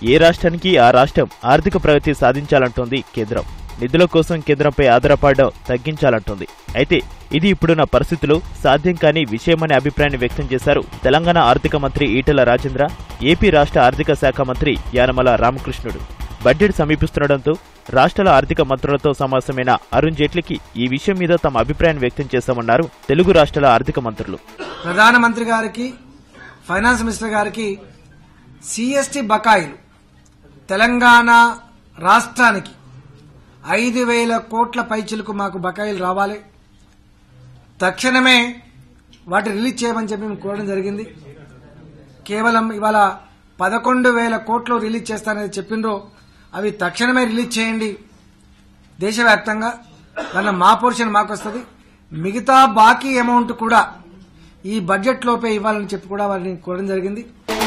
ఏ రాష్ట్రానికి ఆ రాష్ట్రం ఆర్థిక ప్రగతి సాధించాలంటోంది కేంద్రం నిధుల కోసం కేంద్రంపై ఆధారపడడం తగ్గించాలంటోంది అయితే ఇది ఇప్పుడున్న పరిస్థితుల్లో సాధ్యం కాని విషయమనే అభిప్రాయాన్ని వ్యక్తం చేశారు తెలంగాణ ఆర్థిక మంత్రి ఈటెల రాజేంద్ర ఏపీ రాష్ట్ర ఆర్థిక శాఖ మంత్రి యానమల రామకృష్ణుడు బడ్జెట్ సమీపిస్తుండటంతో రాష్ట్రాల ఆర్థిక మంత్రులతో సమావేశమైన అరుణ్ జైట్లీకి ఈ విషయం మీద తమ అభిప్రాయాన్ని వ్యక్తం చేశామన్నారు తెలుగు రాష్ట్రాల ఆర్థిక మంత్రులు ప్రధానమంత్రి గారికి ఫైనాన్స్ మినిస్టర్ గారికి సిఎస్టి బకాయిలు తెలంగాణ రాష్ట్రానికి ఐదు వేల కోట్ల పైచిలకు మాకు బకాయిలు రావాలి తక్షణమే వాటి రిలీజ్ చేయమని చెప్పి మేము కోరడం జరిగింది కేవలం ఇవాళ పదకొండు వేల కోట్లు రిలీజ్ చేస్తానని చెప్పిండ్రో అవి తక్షణమే రిలీజ్ చేయండి దేశవ్యాప్తంగా దాని మా పోర్షన్ మాకు వస్తుంది మిగతా బాకీ అమౌంట్ కూడా ఈ బడ్జెట్ లోపే ఇవ్వాలని చెప్పి కూడా వారిని కోరడం జరిగింది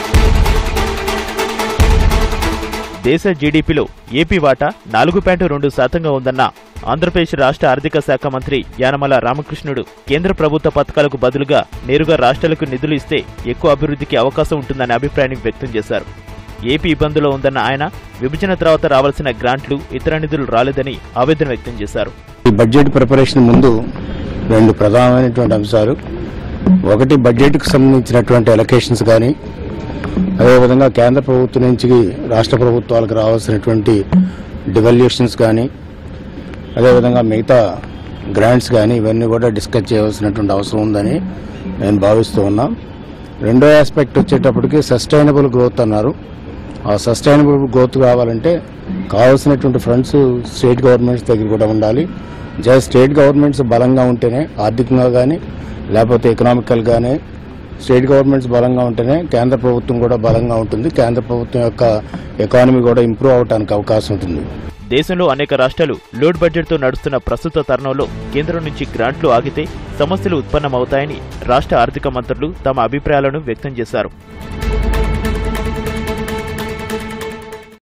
దేశ జీడీపీలో ఏపీ వాటా నాలుగు పాయింట్ రెండు శాతంగా ఉందన్న ఆంధ్రప్రదేశ్ రాష్ట్ర ఆర్థిక శాఖ మంత్రి యానమల రామకృష్ణుడు కేంద్ర ప్రభుత్వ పథకాలకు బదులుగా నేరుగా రాష్ట్రాలకు నిధులు ఇస్తే ఎక్కువ అభివృద్ధికి అవకాశం ఉంటుందనే అభిప్రాయాన్ని వ్యక్తం చేశారు ఏపీ ఇబ్బందులో ఉందన్న ఆయన విభజన తర్వాత రావాల్సిన గ్రాంట్లు ఇతర నిధులు రాలేదని ఆవేదన వ్యక్తం చేశారు ఈ బడ్జెట్ ప్రిపరేషన్ ముందు రెండు ప్రధానమైనటువంటి అంశాలు ఒకటి బడ్జెట్కు సంబంధించినటువంటి ఎలకేషన్స్ కానీ అదేవిధంగా కేంద్ర ప్రభుత్వం నుంచి రాష్ట్ర ప్రభుత్వాలకు రావాల్సినటువంటి డివల్యూషన్స్ కానీ అదేవిధంగా మిగతా గ్రాంట్స్ కానీ ఇవన్నీ కూడా డిస్కస్ చేయవలసినటువంటి అవసరం ఉందని నేను భావిస్తూ ఉన్నా రెండో ఆస్పెక్ట్ వచ్చేటప్పటికి సస్టైనబుల్ గ్రోత్ అన్నారు ఆ సస్టైనబుల్ గ్రోత్ కావాలంటే కావాల్సినటువంటి ఫండ్స్ స్టేట్ గవర్నమెంట్స్ దగ్గర కూడా ఉండాలి జస్ట్ స్టేట్ గవర్నమెంట్స్ బలంగా ఉంటేనే ఆర్థికంగా కానీ లేకపోతే ఎకనామికల్ గానే స్టేట్ గవర్నమెంట్స్ బలంగా ఉంటేనే కేంద్ర ప్రభుత్వం కూడా బలంగా ఉంటుంది కేంద్ర ప్రభుత్వం యొక్క ఎకానమీ కూడా ఇంప్రూవ్ అవడానికి అవకాశం ఉంటుంది దేశంలో అనేక రాష్ట్రాలు లోడ్ బడ్జెట్తో నడుస్తున్న ప్రస్తుత తరుణంలో కేంద్రం నుంచి గ్రాంట్లు ఆగితే సమస్యలు ఉత్పన్నమవుతాయని రాష్ట్ర ఆర్థిక మంత్రులు తమ అభిప్రాయాలను వ్యక్తం చేశారు